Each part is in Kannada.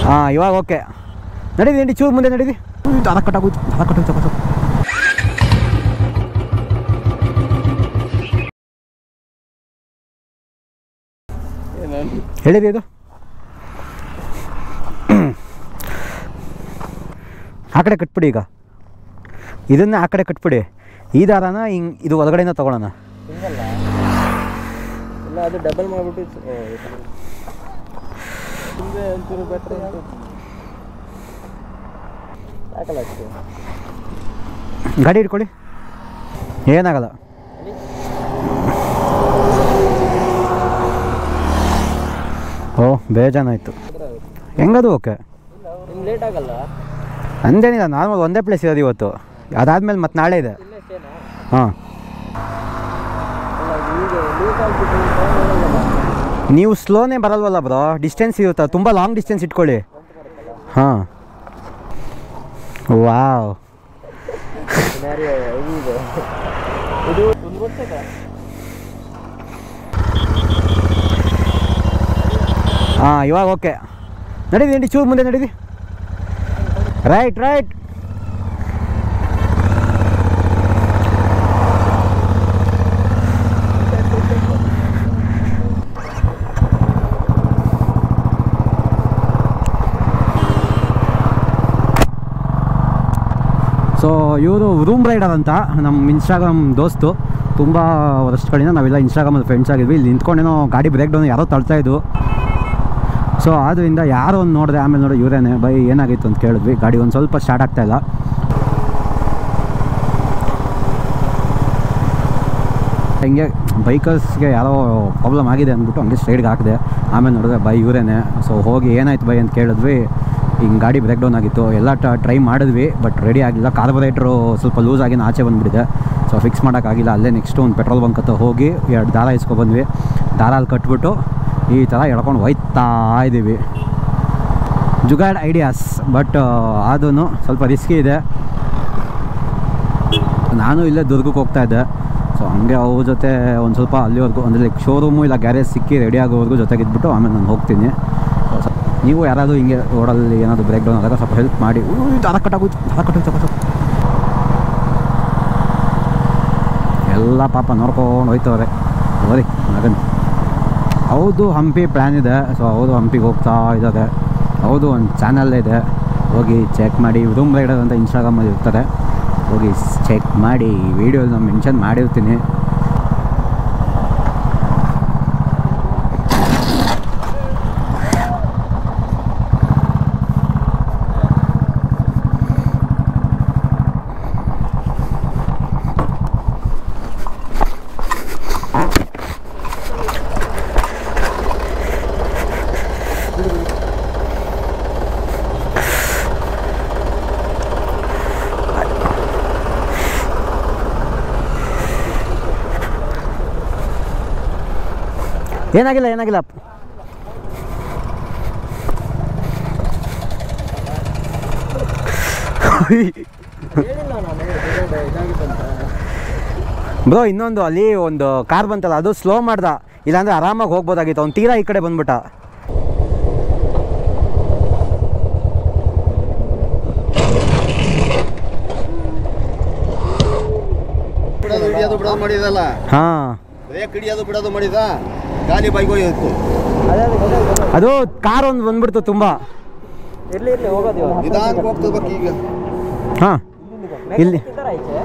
ಹಾಂ ಇವಾಗ ಓಕೆ ನಡೀರಿ ನಡಿ ಚೂರು ಮುಂದೆ ನಡೀರಿ ದಾರ ಕಟ್ಟಾಗೋಯ್ತು ದಾರ ಕಟ್ಟೋಯ್ತು ಸ್ವಲ್ಪ ಸ್ವಲ್ಪ. ಹೇಳಿರಿ ಇದು ಆ ಕಡೆ ಕಟ್ಬಿಡಿ ಈಗ ಇದನ್ನೇ ಆ ಕಡೆ ಕಟ್ಬಿಡಿ ಈ ದಾರನ ಹಿಂಗೆ ಇದು ಒಳಗಡೆಯಿಂದ ತೊಗೊಳೋಣ ಹಿಂಗಲ್ಲ ಇಲ್ಲ ಅದು ಡಬಲ್ ಮಾಡಿಬಿಟ್ಟು ಹಿಂಗೆ ಒಂಚೂರು ಬೆಟ್ರ್ ಅಂತ ಸಾಕಲ್ಲ ಅಷ್ಟು ಗಾಡಿ ಹಿಡ್ಕೊಳ್ಳಿ ಏನಾಗಲ್ಲ ಓ ಬೇಜಾನಾಯ್ತು ಹೆಂಗದು ಓಕೆ ನಿಮ್ಗೆ ಲೇಟ್ ಆಗಲ್ಲ ಅಂದೇನಿಲ್ಲ ನಾರ್ಮಲ್ ಒಂದೇ ಪ್ಲೇಸ್ ಇರೋದು ಇವತ್ತು ಅದಾದ್ಮೇಲೆ ಮತ್ತೆ ನಾಳೆ ಇದೆ ಇಲ್ಲೇ ಸ್ಟೇನಾ ಹಾಂ ಅಲ್ಲ ಈಗ ಲೂಸ್ ಆಗ್ಬಿಟ್ಟು ಅಂತ ಹೇಳಲ್ಲ. ನೀವು ಸ್ಲೋನೇ ಬರಲ್ವಲ್ಲ ಬ್ರೋ ಡಿಸ್ಟೆನ್ಸ್ ಇರುತ್ತಾ ತುಂಬ ಲಾಂಗ್ ಡಿಸ್ಟೆನ್ಸ್ ಇಟ್ಕೊಳ್ಳಿ ಹಾಂ ವಾವ್ ಸಿನಾರಿಯೋ ಇದೆ ಇದು ಒಂದು ವರ್ಷಕ್ಕ ಹಾಂ ಇವಾಗ ಓಕೆ ನಡೀರಿ ನಡಿ ಚೂರು ಮುಂದೆ ನಡೀರಿ ರೈಟ್ ರೈಟ್ ಸೊ ಇವರು ರೂಮ್ ರೈಡರ್ ಅಂತ ನಮ್ಮ ಇನ್ಸ್ಟಾಗ್ರಾಮ್ ದೋಸ್ತು ತುಂಬ ವರ್ಷಗಳಿಂದ ನಾವೆಲ್ಲ ಇನ್ಸ್ಟಾಗ್ರಾಮಲ್ಲಿ ಫ್ರೆಂಡ್ಸ್ ಆಗಿದ್ವಿ ಇಲ್ಲಿ ನಿಂತ್ಕೊಂಡೇನೋ ಗಾಡಿ ಬ್ರೇಕ್ ಡೌನ್ ಯಾರೋ ತಳ್ತಾ ಇದ್ದು ಸೊ ಆದ್ದರಿಂದ ಯಾರೋ ಒಂದು ನೋಡಿದೆ ಆಮೇಲೆ ನೋಡಿ ಇವರೇನೆ ಬೈ ಏನಾಗಿತ್ತು ಅಂತ ಕೇಳಿದ್ವಿ ಗಾಡಿ ಒಂದು ಸ್ವಲ್ಪ ಸ್ಟಾರ್ಟ್ ಆಗ್ತಾ ಇಲ್ಲ ಹಿಂಗೆ ಬೈಕರ್ಸ್ಗೆ ಯಾರೋ ಪ್ರಾಬ್ಲಮ್ ಆಗಿದೆ ಅಂದ್ಬಿಟ್ಟು ಹಂಗೆ ಸ್ಟ್ರೈಡ್ಗೆ ಹಾಕಿದೆ ಆಮೇಲೆ ನೋಡಿದ್ರೆ ಬೈ ಇವರೇನೆ ಸೊ ಹೋಗಿ ಏನಾಯ್ತು ಬೈ ಅಂತ ಕೇಳಿದ್ವಿ ಹಿಂಗೆ ಗಾಡಿ ಬ್ರೇಕ್ ಡೌನ್ ಆಗಿತ್ತು ಎಲ್ಲ ಟ್ರೈ ಮಾಡಿದ್ವಿ ಬಟ್ ರೆಡಿ ಆಗಿಲ್ಲ ಕಾರ್ಬೊರೇಟ್ರು ಸ್ವಲ್ಪ ಲೂಸ್ ಆಗಿ ಆಚೆ ಬಂದುಬಿಟ್ಟಿದೆ ಸೊ ಫಿಕ್ಸ್ ಮಾಡೋಕ್ಕಾಗಿಲ್ಲ ಅಲ್ಲೇ ನೆಕ್ಸ್ಟ್ ಒಂದು ಪೆಟ್ರೋಲ್ ಬಂಕ್ ಹತ್ರ ಹೋಗಿ ಎರಡು ದಾರ ಇಸ್ಕೊಬಂದ್ವಿ ದಾರ ಅಲ್ಲಿ ಕಟ್ಬಿಟ್ಟು ಈ ಥರ ಎಳ್ಕೊಂಡು ಹೋಯ್ತಾ ಇದ್ದೀವಿ ಜುಗಾಡ್ ಐಡಿಯಾಸ್ ಬಟ್ ಅದೂ ಸ್ವಲ್ಪ ರಿಸ್ಕಿ ಇದೆ ನಾನು ಇಲ್ಲೇ ದುರ್ಗಕ್ಕೆ ಹೋಗ್ತಾ ಇದ್ದೆ ಸೊ ಹಂಗೆ ಅವ್ರ ಜೊತೆ ಒಂದು ಸ್ವಲ್ಪ ಅಲ್ಲಿವರೆಗೂ ಅಂದರೆ ಲೈಕ್ ಶೋರೂಮು ಇಲ್ಲ ಗ್ಯಾರೇಜ್ ಸಿಕ್ಕಿ ರೆಡಿ ಆಗೋವರೆಗೂ ಜೊತೆಗಿದ್ಬಿಟ್ಟು ಆಮೇಲೆ ನಾನು ಹೋಗ್ತೀನಿ ಸೊ ನೀವು ಯಾರಾದರೂ ಹಿಂಗೆ ರೋಡಲ್ಲಿ ಏನಾದರೂ ಬ್ರೇಕ್ ಡೌನ್ ಆದಾಗ ಸ್ವಲ್ಪ ಹೆಲ್ಪ್ ಮಾಡಿ ಊ, ದಾರ ಕಟ್ಟಾಗೋಯ್ತು ದಾರ ಕಟ್ಟೋಯ್ತು ಸ್ವಲ್ಪ ಸ್ವಲ್ಪ. ಎಲ್ಲ ಪಾಪ ನೋಡ್ಕೊಂಡು ಹೋಯ್ತವ್ರೆ ಬರೀ ಮಗನ್ ಹೌದು ಹಂಪಿ ಪ್ಲ್ಯಾನ್ ಇದೆ ಸೊ ಹೌದು ಹಂಪಿಗೆ ಹೋಗ್ತಾ ಇದ್ದಾರೆ ಹೌದು ಒಂದು ಚಾನಲ್ ಇದೆ ಹೋಗಿ ಚೆಕ್ ಮಾಡಿ ರೂಮ್ ರೈಡರ್ ಅಂತ ಇನ್ಸ್ಟಾಗ್ರಾಮಲ್ಲಿ ಇರ್ತಾರೆ ಹೋಗಿ ಚೆಕ್ ಮಾಡಿ ವಿಡಿಯೋ ನಾನು ಮೆನ್ಷನ್ ಮಾಡಿರ್ತೀನಿ ಏನಾಗಿಲ್ಲ ಏನಾಗಿಲ್ಲ ಹೇಳಿಲ್ಲ ನಾನು ಡಿವೈಡ್ ಇದಾಗಿತ್ತಂತ ಬ್ರೋ ಇನ್ನೊಂದು ಅಲ್ಲಿ ಒಂದು ಕಾರ್ ಬಂತಲ್ಲ ಅದು ಸ್ಲೋ ಮಾಡ್ದ ಇಲ್ಲಾಂದ್ರೆ ಆರಾಮಾಗಿ ಹೋಗ್ಬೋದಾಗಿತ್ತು ಅವ್ನು ತೀರಾ ಈ ಕಡೆ ಬಂದ್ಬಿಟ್ಟ ಬಿಡೋದು ಹಿಡಿಯೋದು ಬಿಡೋದು ಮಾಡಿದಲ್ಲ ಹಾಂ ಬ್ರೇಕ್ ಹಿಡಿಯೋದು ಬಿಡೋದು ಮಾಡಿದ ಗಾಲಿ ಬೈಕ್ ಹೋಗಿತ್ತು ಅದೇ ಅದೇ ಗೊತ್ತಾಯ್ತು ಅದು ಕಾರ್ ಒಂದು ಬಂದ್ಬಿಡ್ತು ತುಂಬ ಇರ್ಲಿ ಇರ್ಲಿ ಹೋಗೋದು ಇವಾಗ ನಿಧಾನಕ್ಕೆ ಹೋಗ್ತಿರ್ಬೇಕು ಈಗ ಹಾಂ ಇಲ್ಲಿ ಇದ್ದಾರಾ ಈಚೆ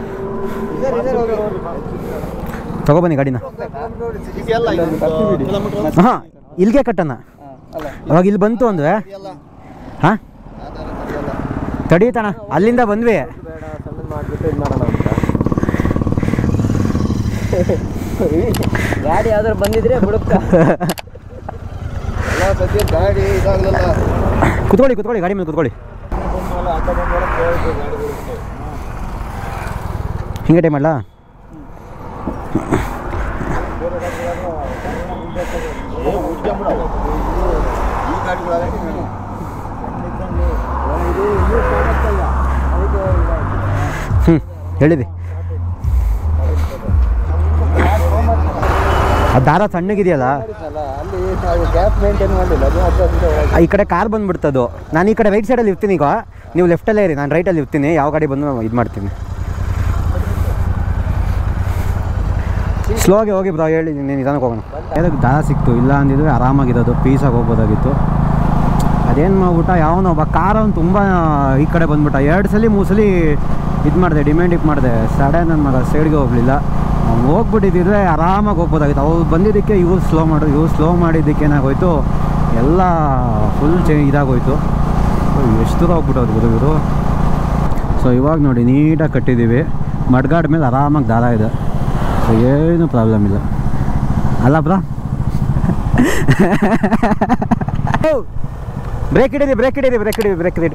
ತಗೊಬನ್ನಿ ಗಾಡಿನ ಇದೆಯಲ್ಲ ಇದೊಂದು ಕಿಲೋಮೀಟರ್ ಹಾಂ ಇಲ್ಲಿಗೆ ಕಟ್ಟಣ ಅಲ್ಲ ಅವಾಗ ಇಲ್ಲಿ ಬಂತು ಅಂದ್ರೆ ಇದೆಯಲ್ಲ ಹಾಂ ಆಧಾರ ತಡೆಯಲ್ಲ ತಡೀತಣ ಅಲ್ಲಿಂದ ಬಂದ್ವಿ ಬೇಡ ಸಣ್ಣ ಮಾಡಿಬಿಟ್ಟು ಇದು ಮಾಡೋಣ ಅಂತ ಗಾಡಿ ಯಾವ್ದಾರು ಬಂದಿದ್ರೆ ಬಿಡುತ್ತಾ ಎಲ್ಲ ಸದ್ಯ ಗಾಡಿ ಇದಾಗಲಿಲ್ಲ ಕುತ್ಕೊಳ್ಳಿ ಕುತ್ಕೊಳ್ಳಿ ಗಾಡಿ ಮೇಲೆ ಕುತ್ಕೊಳ್ಳಿ ಹಿಂಗೆ ಟೈಮ್ ಮಾಡಲಾ ಈ ಗಾಡಿಗಳಾಗ ಹ್ಞೂ ಹೇಳಿರಿ ಆ ದಾರ ಸಣ್ಣಗಿದೆಯಲ್ಲ ಮಾಡಿದ್ನಲ್ಲ, ಅಲ್ಲಿ ನಾವು ಗ್ಯಾಪ್ ಮೇಂಟೈನ್ ಮಾಡಲಿಲ್ಲ ಅದು ಅದರಿಂದ ಒಳಗೆ ಈ ಕಡೆ ಕಾರ್ ಬಂದ್ಬಿಡ್ತದು ನಾನು ಈ ಕಡೆ ರೈಟ್ ಸೈಡಲ್ಲಿ ಇರ್ತೀನಿ ಈಗ ನೀವು ಲೆಫ್ಟಲ್ಲೇ ಇರಿ ನಾನು ರೈಟಲ್ಲಿ ಇರ್ತೀನಿ ಯಾವ ಗಾಡಿ ಬಂದು ಇದು ಮಾಡ್ತೀನಿ ಸ್ಲೋಗೆ ಹೋಗಿ ಬ್ರೋ ಹೇಳಿ ನೀನು ನಿಧಾನಕ್ಕೆ ಹೋಗೋಣ ಅದಕ್ಕೆ ದಾರ ಸಿಕ್ತು ಇಲ್ಲ ಅಂದಿದ್ರೆ ಆರಾಮಾಗಿರೋದು ಪೀಸಾಗಿ ಹೋಗ್ಬೋದಾಗಿತ್ತು ಅದೇನು ಮಾಡ್ಬಿಟ್ಟ ಯಾವನೊಬ್ಬ ಕಾರ್ ಅವ್ನು ತುಂಬ ಈ ಕಡೆ ಬಂದ್ಬಿಟ್ಟ ಎರಡು ಸಲ ಮೂರು ಸಲ ಇದು ಮಾಡಿದೆ ಡಿಮ್ಯಾಂಡ್ ಇಪ್ ಮಾಡಿದೆ ಸಡನ್ ನನ್ನ ಮಗ ಸೈಡ್ಗೆ ಹೋಗಲಿಲ್ಲ ಅವ್ನು ಹೋಗ್ಬಿಟ್ಟಿದ್ದಿದ್ರೆ ಆರಾಮಾಗಿ ಹೋಗ್ಬೋದಾಗಿತ್ತು ಅವ್ರು ಬಂದಿದ್ದಕ್ಕೆ ಇವ್ರು ಸ್ಲೋ ಮಾಡು ಇವ್ರು ಸ್ಲೋ ಮಾಡಿದ್ದಕ್ಕೆ ಏನಾಗೋಯ್ತು ಎಲ್ಲ ಫುಲ್ ಚೇ ಇದಾಗೋಯ್ತು ಎಷ್ಟು ದೂರ ಹೋಗ್ಬಿಟ್ಟವ್ರು ಗುರು ಇವರು ಸೊ ಇವಾಗ ನೋಡಿ ನೀಟಾಗಿ ಕಟ್ಟಿದ್ದೀವಿ ಮಡ್ಗಾಡ್ ಮೇಲೆ ಆರಾಮಾಗಿ ದಾರ ಇದೆ ಸೊ ಏನು ಪ್ರಾಬ್ಲಮ್ ಇಲ್ಲ ಅಲ್ಲ ಬ್ರಾ ಬ್ರೇಕ್ ಹಿಡೀರಿ ಬ್ರೇಕ್ ಹಿಡೀರಿ ಬ್ರೇಕ್ ಹಿಡೀರಿ ಬ್ರೇಕ್ ಹಿಡೀರಿ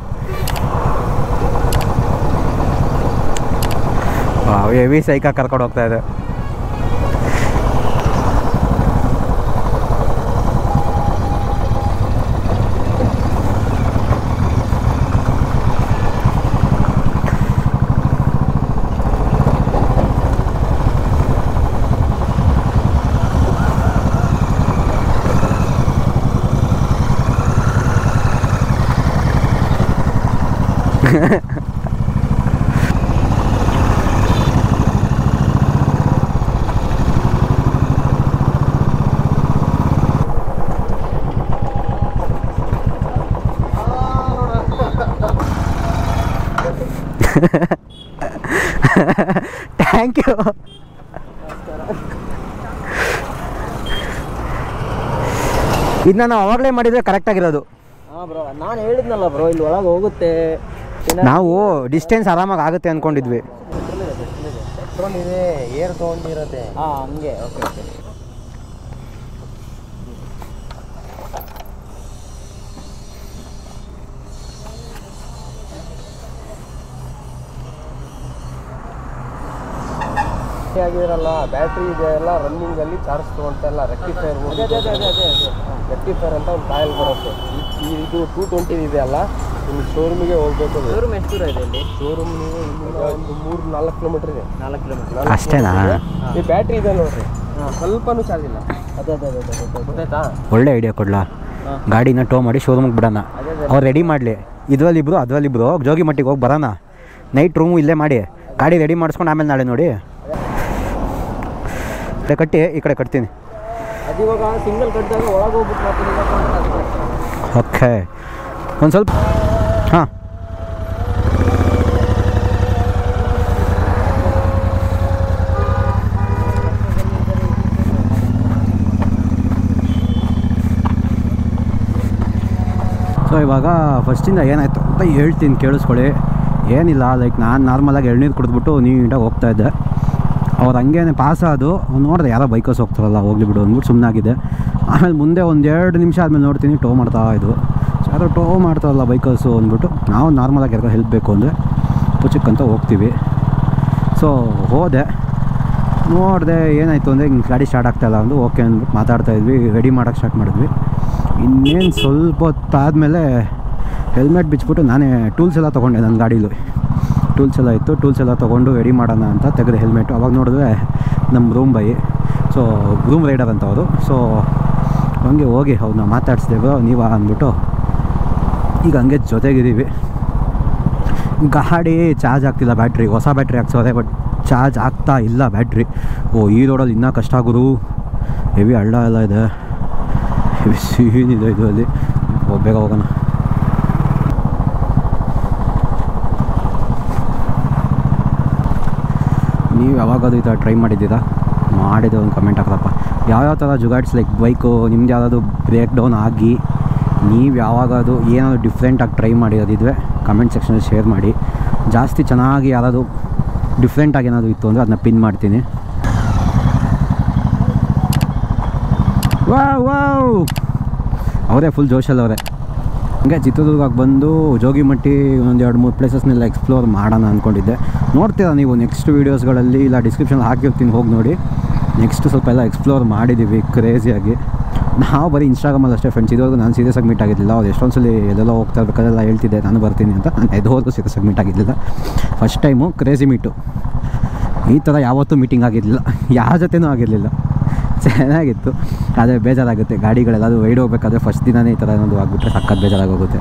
ಹೆವಿ ಸೈಕ ಕರ್ಕೊಂಡು ಹೋಗ್ತಾ ಇದೆ ಥ್ಯಾಂಕ್ ಯು ಇದನ್ನ ನಾವು ಅವಾಗಲೇ ಮಾಡಿದರೆ ಕರೆಕ್ಟಾಗಿರೋದು ಹಾಂ ಬ್ರೋ ನಾನು ಹೇಳಿದ್ನಲ್ಲ ಬ್ರೋ ಇಲ್ಲಿ ಒಳಗೆ ಹೋಗುತ್ತೆ ನಾವು ಡಿಸ್ಟೆನ್ಸ್ ಆರಾಮಾಗಿ ಆಗುತ್ತೆ ಅಂದ್ಕೊಂಡಿದ್ವಿ ಪೆಟ್ರೋಲ್ ಇದೆ ಏರ್ ತೊಗೊಂಡಿರತ್ತೆ ಹಾಂ ಹಂಗೆ ಓಕೆ ಓಕೆ ಆಗಿರಲ್ಲ ಬ್ಯಾಟ್ರಿ ಇದೆ ಎಲ್ಲ ರನ್ನಿಂಗ್ ಅಲ್ಲಿ ಚಾರ್ಜ್ ತಗೊಂತಾ ಇಲ್ಲ ರೆಕ್ಟಿಫೈರ್ ರೆಕ್ಟಿಫೈರ್ ಅಂತ ಒಂದು ಕಾಯಿಲ್ ಬರುತ್ತೆ ಈ- ಇದು ಟೂ ಟ್ವೆಂಟಿ ಇದೆ ಅಲ್ಲ ನಿಮ್ಗೆ ಶೋರೂಮಿಗೆ ಹೋಗ್ಬೇಕು ಶೋರೂಮ್ ಎಷ್ಟು ದೂರ ಇದೆ ಇಲ್ಲಿ ಶೋರೂಮ್ ನೀವು ಇಲ್ಲಿಂದ ಒಂದು ಮೂರು ನಾಲ್ಕು ಕಿಲೋಮೀಟರ್ ಇದೆ ನಾಲ್ಕು ಕಿಲೋಮೀಟರ್ ಅಷ್ಟೇನಾ ಈ ಬ್ಯಾಟ್ರಿ ಇದೆ ನೋಡ್ರಿ ಸ್ವಲ್ಪನೂ ಚಾರ್ಜ್ ಇಲ್ಲ ಅದೇ ಅದೇ ಅದೇ ಅದೇ ಗೊತ್ತಾಯ್ತಾ ಒಳ್ಳೆ ಐಡಿಯಾ ಕೊಡ್ಲಾ ಹಾಂ. ಗಾಡಿನ ಟೋ ಮಾಡಿ ಶೋರೂಮಿಗೆ ಬಿಡೋಣ ಅದೇ ಅದೇ ಅವ್ರು ರೆಡಿ ಮಾಡಲಿ ಇದ್ರಲ್ಲಿಬ್ರು ಅದ್ರಲ್ಲಿಬ್ರು ಜೋಗಿ ಮಟ್ಟಿಗೆ ಹೋಗಿ ಬರೋಣ ನೈಟ್ ರೂಮು ಇಲ್ಲೇ ಮಾಡಿ ಗಾಡಿ ರೆಡಿ ಮಾಡಿಸ್ಕೊಂಡು ಆಮೇಲೆ ನಾಳೆ ನೋಡಿ ಈ ಕಡೆ ಕಟ್ಟಿ ಈ ಕಡೆ ಕಟ್ತೀನಿ ಅದು ಇವಾಗ ಸಿಂಗಲ್ ಕಟ್ಟಿದಾಗ ಒಳಗೆ ಹೋಗ್ಬಿಟ್ಟು ಮತ್ತೆ ನಿಧಾನ ಮಾಡ್ಕೊಂಡು ಅದು ಕಟ್ತಾರೆ. ಓಕೆ ಒಂದು ಸ್ವಲ್ಪ ಹಾಂ ಸೊ ಇವಾಗ ಫಸ್ಟಿಂದ ಏನಾಯಿತು ಅಂತ ಹೇಳ್ತೀನಿ ಕೇಳಿಸ್ಕೊಳ್ಳಿ ಏನಿಲ್ಲ ಲೈಕ್ ನಾನು ನಾರ್ಮಲಾಗಿ ಎಳ್ನೀರು ಕುಡಿದ್ಬಿಟ್ಟು ನೀಟಾಗಿ ಹೋಗ್ತಾ ಇದ್ದೆ ಅವ್ರು ಹಂಗೇನೆ ಪಾಸ್ ಆದು ನೋಡಿದೆ ಯಾರೋ ಬೈಕಸ್ ಹೋಗ್ತಾರಲ್ಲ ಹೋಗ್ಲಿ ಬಿಡು ಅಂದ್ಬಿಟ್ಟು ಸುಮ್ಮನಾಗಿದೆ ಆಮೇಲೆ ಮುಂದೆ ಒಂದು ಎರಡು ನಿಮಿಷ ಆದಮೇಲೆ ನೋಡ್ತೀನಿ ಟೋ ಮಾಡ್ತಾ ಇದ್ವು ಸೊ ಯಾರೋ ಟೋ ಮಾಡ್ತಾರಲ್ಲ ಬೈಕರ್ಸು ಅಂದ್ಬಿಟ್ಟು ನಾವು ನಾರ್ಮಲಾಗಿ ಯಾರಿಗೋ ಹೆಲ್ಪ್ ಬೇಕು ಅಂದರೆ ಪುಚಕ್ಕಂತ ಹೋಗ್ತೀವಿ ಸೊ ಹೋದೆ ನೋಡಿದೆ ಏನಾಯಿತು ಅಂದರೆ ಹಿಂಗೆ ಗಾಡಿ ಸ್ಟಾರ್ಟ್ ಆಗ್ತಾಯಿಲ್ಲ ಅಂದು ಓಕೆ ಅಂದ್ಬಿಟ್ಟು ಮಾತಾಡ್ತಾ ಇದ್ವಿ ರೆಡಿ ಮಾಡೋಕ್ಕೆ ಸ್ಟಾರ್ಟ್ ಮಾಡಿದ್ವಿ ಇನ್ನೇನು ಸ್ವಲ್ಪ ಹೊತ್ತಾದಮೇಲೆ ಹೆಲ್ಮೆಟ್ ಬಿಚ್ಬಿಟ್ಟು ನಾನೇ ಟೂಲ್ಸ್ ಎಲ್ಲ ತೊಗೊಂಡೆ ನನ್ನ ಗಾಡೀಲಿ ಟೂಲ್ಸ್ ಎಲ್ಲ ಇತ್ತು ಟೂಲ್ಸ್ ಎಲ್ಲ ತೊಗೊಂಡು ರೆಡಿ ಮಾಡೋಣ ಅಂತ ತೆಗೆದೆ ಹೆಲ್ಮೆಟು ಅವಾಗ ನೋಡಿದ್ರೆ ನಮ್ಮ room bye so room rider ಅಂತ ಅವರು ಸೊ ಹಂಗೆ ಹೋಗಿ ಅವ್ರನ್ನ ಮಾತಾಡಿಸ್ದೇವು ನೀವ ಅಂದ್ಬಿಟ್ಟು ಈಗ ಹಂಗೆ ಜೊತೆಗಿದ್ದೀವಿ ಗಾಡಿ ಚಾರ್ಜ್ ಆಗ್ತಿಲ್ಲ ಬ್ಯಾಟ್ರಿ ಹೊಸ ಬ್ಯಾಟ್ರಿ ಹಾಕ್ಸೋದೆ ಬಟ್ ಚಾರ್ಜ್ ಆಗ್ತಾ ಇಲ್ಲ ಬ್ಯಾಟ್ರಿ ಓ ಈ ರೋಡಲ್ಲಿ ಇನ್ನೂ ಕಷ್ಟ ಗುರು ಹೆವಿ ಹಳ್ಳ ಎಲ್ಲ ಇದೆ ಹೆವಿ ಸೀನ್ ಇದೆ ಇದು ಅಲ್ಲಿ ಓ, ಬೇಗ ಹೋಗೋಣ ನೀವು ಯಾವಾಗಾದ್ರೂ ಈ ಥರ ಟ್ರೈ ಮಾಡಿದ್ದೀರಾ ಮಾಡಿದ್ರೆ ಒಂದು ಕಮೆಂಟ್ ಹಾಕ್ರಪ್ಪ ಯಾವ್ಯಾವ ಥರ ಜುಗಾಡ್ಸ್ ಲೈಕ್ ಬೈಕು ನಿಮ್ದು ಯಾವುದಾದ್ರು ಬ್ರೇಕ್ ಡೌನ್ ಆಗಿ ನೀವು ಯಾವಾಗಾದ್ರೂ ಏನಾದರೂ ಡಿಫ್ರೆಂಟಾಗಿ ಟ್ರೈ ಮಾಡಿರೋದಿದ್ರೆ ಕಮೆಂಟ್ ಸೆಕ್ಷನಲ್ಲಿ ಶೇರ್ ಮಾಡಿ ಜಾಸ್ತಿ ಚೆನ್ನಾಗಿ ಯಾರಾದರೂ ಡಿಫ್ರೆಂಟಾಗಿ ಏನಾದರೂ ಇತ್ತು ಅಂದರೆ ಅದನ್ನ ಪಿನ್ ಮಾಡ್ತೀನಿ ವಾವ್ ವಾವ್ ಅವರೇ ಫುಲ್ ಜೋಶಲ್ಲಿ ಅವರೇ ಹಂಗೆ ಚಿತ್ರದುರ್ಗಕ್ಕೆ ಬಂದು ಜೋಗಿಮಟ್ಟಿ ಒಂದು ಎರಡು ಮೂರು ಪ್ಲೇಸಸ್ನೆಲ್ಲ ಎಕ್ಸ್ಪ್ಲೋರ್ ಮಾಡೋಣ ಅಂದ್ಕೊಂಡಿದ್ದೆ ನೋಡ್ತೀರಾ ನೀವು ನೆಕ್ಸ್ಟ್ ವೀಡಿಯೋಸ್ಗಳಲ್ಲಿ ಇಲ್ಲ ಡಿಸ್ಕ್ರಿಪ್ಷನ್ ಹಾಕಿರ್ತೀನಿ ಹೋಗಿ ನೋಡಿ ನೆಕ್ಸ್ಟ್ ಸ್ವಲ್ಪ ಎಲ್ಲ ಎಕ್ಸ್ಪ್ಲೋರ್ ಮಾಡಿದ್ದೀವಿ ಕ್ರೇಜಿಯಾಗಿ ನಾವು ಬರೀ ಇನ್ಸ್ಟಾಗ್ರಾಮಲ್ಲಿ ಅಷ್ಟೇ ಫ್ರೆಂಡ್ಸ್ ಇದುವರೆಗೂ ನಾನು ಸೀರಿಯಸ್ ಮೀಟ್ ಆಗಿರಲಿಲ್ಲ ಅವ್ರು ಎಷ್ಟೊಂದು ಸಲ ಎಲ್ಲೆಲ್ಲ ಹೋಗ್ತಾ ಇರ್ಬೇಕಾದ್ರೆಲ್ಲ ಹೇಳ್ತಿದ್ದೆ ನಾನು ಬರ್ತೀನಿ ಅಂತ ನಾನು ಎದುವರೆಗೂ ಸೀರಿಯಸ್ ಮೀಟ್ ಆಗಿರಲಿಲ್ಲ ಫಸ್ಟ್ ಟೈಮು ಕ್ರೇಜಿ ಮೀಟು ಈ ಥರ ಯಾವತ್ತೂ ಮೀಟಿಂಗ್ ಆಗಿರಲಿಲ್ಲ ಯಾರ ಜೊತೆನೂ ಆಗಿರಲಿಲ್ಲ ಚೆನ್ನಾಗಿತ್ತು ಆದರೆ ಬೇಜಾರಾಗುತ್ತೆ ಗಾಡಿಗಳೆಲ್ಲದು ವೈಡ್ ಹೋಗ್ಬೇಕಾದ್ರೆ ಫಸ್ಟ್ ದಿನನೇ ಈ ಥರ ಏನಾದ್ರು ಆಗ್ಬಿಟ್ರೆ ಸಖತ್ ಬೇಜಾರಾಗೋಗುತ್ತೆ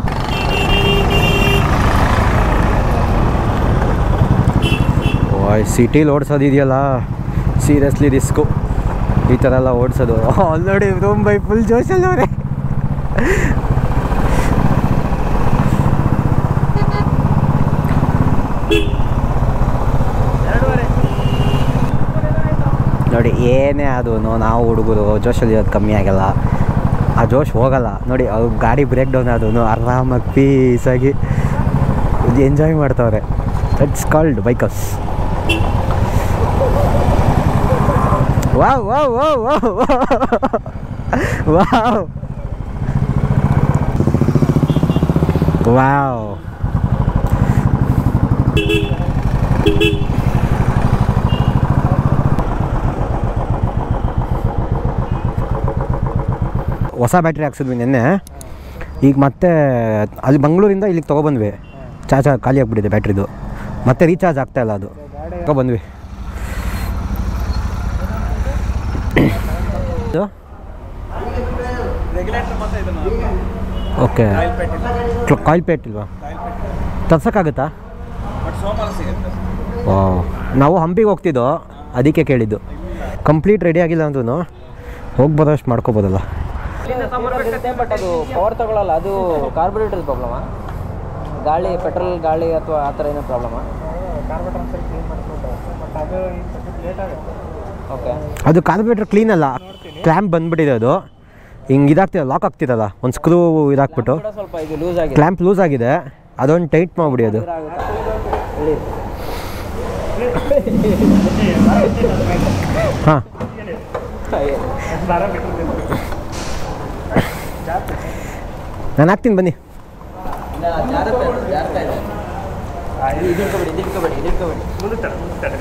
ಸಿಟಿಲಿ ಓಡಿಸೋದು ಇದೆಯಲ್ಲ ಸೀರಿಯಸ್ಲಿ ರಿಸ್ಕು ಈ ಥರ ಎಲ್ಲ ಓಡಿಸೋದು ಅಲ್ಲಿ ನೋಡಿ ರೂಮ್ ಬೈ ಫುಲ್ ಜೋಶಲ್ಲಿ ಅವರೇ ನೋಡಿ ಏನೇ ಅದು ನಾವು ಹುಡುಗರು ಜೋಶಲ್ಲಿ ಇರೋದು ಕಮ್ಮಿ ಆಗಲ್ಲ ಆ ಜೋಶ್ ಹೋಗಲ್ಲ ನೋಡಿ ಅವ್ರು ಗಾಡಿ ಬ್ರೇಕ್ ಡೌನ್ ಅದು ಆರಾಮಾಗಿ ಪೀಸಾಗಿ ಎಂಜಾಯ್ ಮಾಡ್ತಾವ್ರೆ it's called bikers wow wow wow wow wow wow ಹೊಸ ಬ್ಯಾಟ್ರಿ ಹಾಕ್ಸಿದ್ವಿ ನಿನ್ನೆ ಈಗ ಮತ್ತೆ ಅಲ್ಲಿ ಮಂಗಳೂರಿಂದ ಇಲ್ಲಿಗೆ ತೊಗೊಬಂದ್ವಿ ಚಾರ್ಜ್ ಖಾಲಿ ಆಗಿಬಿಟ್ಟಿದೆ ಬ್ಯಾಟ್ರಿದು ಮತ್ತೆ ರೀಚಾರ್ಜ್ ಆಗ್ತಾ ಇಲ್ಲ ಅದು ಬಂದ್ವಿ ಓಕೆ ಕಾಯಿಲ್ ಪೇಟ್ ಇಲ್ವಾ ತರ್ಸೋಕ್ಕಾಗುತ್ತಾ ಓ ನಾವು ಹಂಪಿಗೆ ಹೋಗ್ತಿದ್ದೋ ಅದಕ್ಕೆ ಕೇಳಿದ್ದು ಕಂಪ್ಲೀಟ್ ರೆಡಿ ಆಗಿಲ್ಲ ಅಂದ್ರೂ ಹೋಗಿ ಬರೋಷ್ಟು ಮಾಡ್ಕೋಬೋದಲ್ಲ ಬಟ್ ಅದು ಪವರ್ ತಗೊಳ್ಳಲ್ಲ ಅದು ಕಾರ್ಬೋರೇಟರ್ ಪ್ರಾಬ್ಲಮಾ ಗಾಳಿ ಪೆಟ್ರೋಲ್ ಗಾಳಿ ಅಥವಾ ಆ ಥರ ಏನೋ ಪ್ರಾಬ್ಲಮಾ ಓಕೆ ಅದು ಕಾರ್ಬೋರೇಟರ್ ಕ್ಲೀನ್ ಅಲ್ಲ ಕ್ಲ್ಯಾಂಪ್ ಬಂದ್ಬಿಟ್ಟಿದೆ ಅದು ಹಿಂಗೆ ಇದಾಗ್ತಿದೆ ಲಾಕ್ ಆಗ್ತಿದಲ್ಲ ಒಂದು ಸ್ಕ್ರೂ ಇದಾಕ್ಬಿಟ್ಟು ಕೂಡ ಸ್ವಲ್ಪ ಇದು ಲೂಸ್ ಆಗಿದೆ ಕ್ಲ್ಯಾಂಪ್ ಲೂಸ್ ಆಗಿದೆ ಅದೊಂದು ಟೈಟ್ ಮಾಡಿಬಿಡಿ ಅದು ಹಾಂ ನಾನು ಹಾಕ್ತೀನಿ ಬನ್ನಿ ಜಾರುತ್ತೆ ಅದು, ಜಾರ್ತಾ ಇದೆ ಇದಿಟ್ಕೊಬೇಡಿ ಇದಿಟ್ಕೊಬೇಡಿ ಇದಿಟ್ಕೊಬೇಡಿ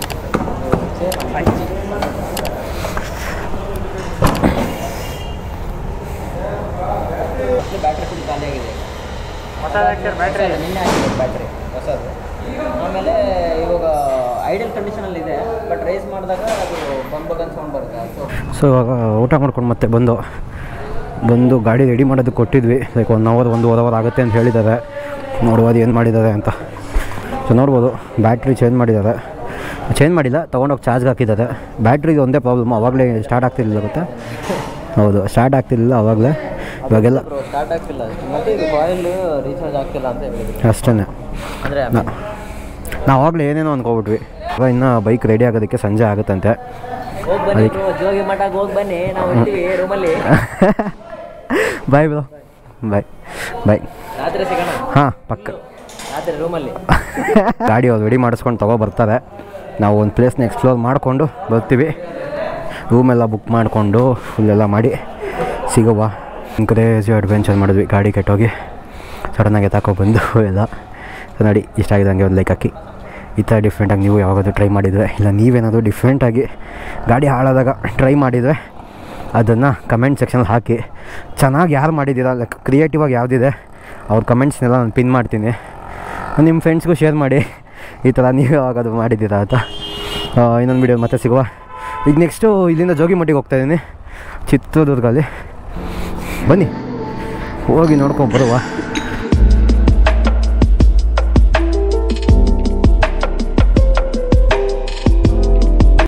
ಬ್ಯಾಟ್ರಿ ಫುಲ್ ಖಾಲಿ ಆಗಿದೆ ಬ್ಯಾಟ್ರಿ ನಿನ್ನೆ ಆಗಿದೆ ಬ್ಯಾಟ್ರಿ ಹೊಸದು ಆಮೇಲೆ ಇವಾಗ ಐಡಲ್ ಕಂಡೀಷನಲ್ಲಿ ಇದೆ ಬಟ್ ರೈಸ್ ಮಾಡಿದಾಗ ಅದು ಬಂಬಗನ್ ಸೌಂಡ್ ಬರುತ್ತೆ ಸೊ ಸೊ ಇವಾಗ ಊಟ ಮಾಡ್ಕೊಂಡು ಮತ್ತೆ ಬಂದು ಬಂದು ಗಾಡಿ ರೆಡಿ ಮಾಡೋದಕ್ಕೆ ಕೊಟ್ಟಿದ್ವಿ ಲೈಕ್ ಒನ್ ಅವರ್ ಒಂದೂವರೆ ಅವರ್ ಆಗುತ್ತೆ ಅಂತ ಹೇಳಿದ್ದಾರೆ ನೋಡ್ಬೋದು ಏನು ಮಾಡಿದ್ದಾರೆ ಅಂತ ಸೊ ನೋಡ್ಬೋದು ಬ್ಯಾಟ್ರಿ ಚೇಂಜ್ ಮಾಡಿದ್ದಾರೆ ಚೇಂಜ್ ಮಾಡಿಲ್ಲ ತೊಗೊಂಡೋಗಿ ಚಾರ್ಜ್ಗೆ ಹಾಕಿದ್ದಾರೆ ಬ್ಯಾಟ್ರಿಗೆ ಒಂದೇ ಪ್ರಾಬ್ಲಮ್ ಅವಾಗಲೇ ಸ್ಟಾರ್ಟ್ ಆಗ್ತಿರ್ಲಿಲ್ಲ ಗೊತ್ತಾ ಹೌದು ಸ್ಟಾರ್ಟ್ ಆಗ್ತಿರ್ಲಿಲ್ಲ ಅವಾಗಲೇ ಇವಾಗೆಲ್ಲ ಸ್ಟಾರ್ಟ್ ಆಗ್ತಿಲ್ಲ ಮತ್ತೆ ಇದು ಆಯಿಲ್ ರೀಚಾರ್ಜ್ ಆಗ್ತಿಲ್ಲ ಅಂತ ಹೇಳಿದ್ರು ಅಷ್ಟೇ ಅಂದರೆ ನಾವು ಆವಾಗಲೇ ಏನೇನೋ ಅಂದ್ಕೊಬಿಟ್ವಿ ಇವಾಗ ಇನ್ನು ಬೈಕ್ ರೆಡಿ ಆಗೋದಕ್ಕೆ ಸಂಜೆ ಆಗುತ್ತಂತೆ ಹೋಗಿ ಬನ್ನಿ bro, ಜೋಗಿ ಮಠಕ್ಕೆ ಹೋಗಿ ಬನ್ನಿ ನಾವು ಇರ್ತೀವಿ ರೂಮಲ್ಲಿ ಬಾಯ್ ಬ್ರೋ ಬಾಯ್ ಬಾಯ್ ರಾತ್ರಿ ಸಿಗೋಣ ಹಾಂ ಪಕ್ಕ ರಾತ್ರಿ ರೂಮಲ್ಲಿ ಗಾಡಿ ಅವ್ರು ರೆಡಿ ಮಾಡಿಸ್ಕೊಂಡು ತಗೋ ಬರ್ತಾರೆ ನಾವು ಒಂದು ಪ್ಲೇಸ್ನ ಎಕ್ಸ್ಪ್ಲೋರ್ ಮಾಡಿಕೊಂಡು ಬರ್ತೀವಿ ರೂಮೆಲ್ಲ ಬುಕ್ ಮಾಡಿಕೊಂಡು ಫುಲ್ಲೆಲ್ಲ ಮಾಡಿ ಸಿಗುವ ಕ್ರೇಜಿ ಅಡ್ವೆಂಚರ್ ಮಾಡಿದ್ವಿ ಗಾಡಿ ಕೆಟ್ಟೋಗಿ ಸಡನ್ನಾಗಿ ಬಂದು ಎಲ್ಲ ಸೊ ನೋಡಿ ಇಷ್ಟ ಆಗಿದೆ ಹಂಗೆ ಒಂದು ಲೈಕ್ ಹಾಕಿ ಈ ಥರ ಡಿಫ್ರೆಂಟಾಗಿ ನೀವು ಯಾವಾಗಾದ್ರೂ ಟ್ರೈ ಮಾಡಿದರೆ ಇಲ್ಲ ನೀವೇನಾದರೂ ಡಿಫ್ರೆಂಟಾಗಿ ಗಾಡಿ ಹಾಳಾದಾಗ ಟ್ರೈ ಮಾಡಿದರೆ ಅದನ್ನು ಕಮೆಂಟ್ ಸೆಕ್ಷನಲ್ಲಿ ಹಾಕಿ ಚೆನ್ನಾಗಿ ಯಾರು ಮಾಡಿದ್ದೀರಾ ಲೈಕ್ ಕ್ರಿಯೇಟಿವ್ ಆಗಿ ಯಾವುದಿದೆ ಅವ್ರ ಕಮೆಂಟ್ಸ್ನೆಲ್ಲ ನಾನು ಪಿನ್ ಮಾಡ್ತೀನಿ ನಿಮ್ಮ ಫ್ರೆಂಡ್ಸ್ಗೂ ಶೇರ್ ಮಾಡಿ ಈ ಥರ ನೀವು ಯಾವಾಗಾದ್ರು ಮಾಡಿದ್ದೀರಾ ಅಂತ ಇನ್ನೊಂದು ವೀಡಿಯೋ ಮತ್ತೆ ಸಿಗುವ ಈಗ ನೆಕ್ಸ್ಟು ಇಲ್ಲಿಂದ ಜೋಗಿಮಟ್ಟಿಗೆ ಹೋಗ್ತಾ ಇದ್ದೀನಿ ಚಿತ್ರದುರ್ಗಲ್ಲಿ ಬನ್ನಿ ಹೋಗಿ ನೋಡ್ಕೊಂಡು ಬರುವ